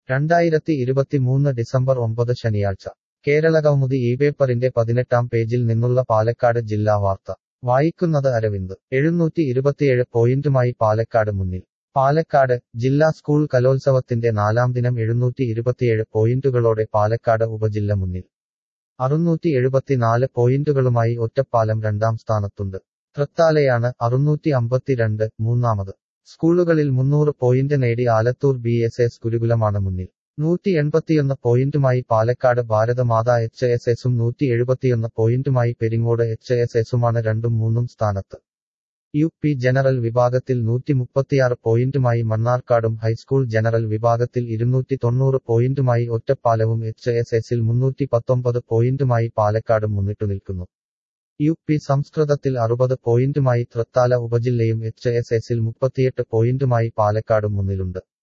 രണ്ടായിരത്തി ഇരുപത്തിമൂന്ന് ഡിസംബർ ഒമ്പത് ശനിയാഴ്ച കേരളകൗമുദി ഈ പേപ്പറിന്റെ പതിനെട്ടാം പേജിൽ നിന്നുള്ള പാലക്കാട് ജില്ലാ വാർത്ത വായിക്കുന്നത് അരവിന്ദ് എഴുന്നൂറ്റി ഇരുപത്തിയേഴ് പോയിന്റുമായി പാലക്കാട് മുന്നിൽ പാലക്കാട് ജില്ലാ സ്കൂൾ കലോത്സവത്തിന്റെ നാലാം ദിനം എഴുന്നൂറ്റി ഇരുപത്തിയേഴ് പോയിന്റുകളോടെ പാലക്കാട് ഉപജില്ല മുന്നിൽ അറുന്നൂറ്റി എഴുപത്തിനാല് പോയിന്റുകളുമായി ഒറ്റപ്പാലം രണ്ടാം സ്ഥാനത്തുണ്ട് തൃത്താലയാണ് അറുന്നൂറ്റി അമ്പത്തിരണ്ട് മൂന്നാമത് സ്കൂളുകളിൽ മുന്നൂറ് പോയിന്റ് നേടി ആലത്തൂർ ബി എസ് എസ് ഗുരുകുലമാണ് മുന്നിൽ നൂറ്റി എൺപത്തിയൊന്ന് പോയിന്റുമായി പാലക്കാട് ഭാരതമാത എച്ച് എസ് എസും നൂറ്റി എഴുപത്തിയൊന്ന് പോയിന്റുമായി പെരിങ്ങോട് എച്ച് എസ് എസുമാണ് രണ്ടും മൂന്നും സ്ഥാനത്ത് യു പി ജനറൽ വിഭാഗത്തിൽ നൂറ്റി മുപ്പത്തിയാറ് പോയിന്റുമായി മണ്ണാർക്കാടും ഹൈസ്കൂൾ ജനറൽ വിഭാഗത്തിൽ ഇരുന്നൂറ്റി തൊണ്ണൂറ് പോയിന്റുമായി ഒറ്റപ്പാലവും എച്ച് എസ് എസിൽ മുന്നൂറ്റി പത്തൊമ്പത് പോയിന്റുമായി പാലക്കാടും മുന്നിട്ടു നിൽക്കുന്നു യു പി സംസ്കൃതത്തിൽ അറുപത് പോയിന്റുമായി തൃത്താല ഉപജില്ലയും എച്ച് എസ് എസിൽ മുപ്പത്തിയെട്ട് പോയിന്റുമായി പാലക്കാടും മുന്നിലുണ്ട്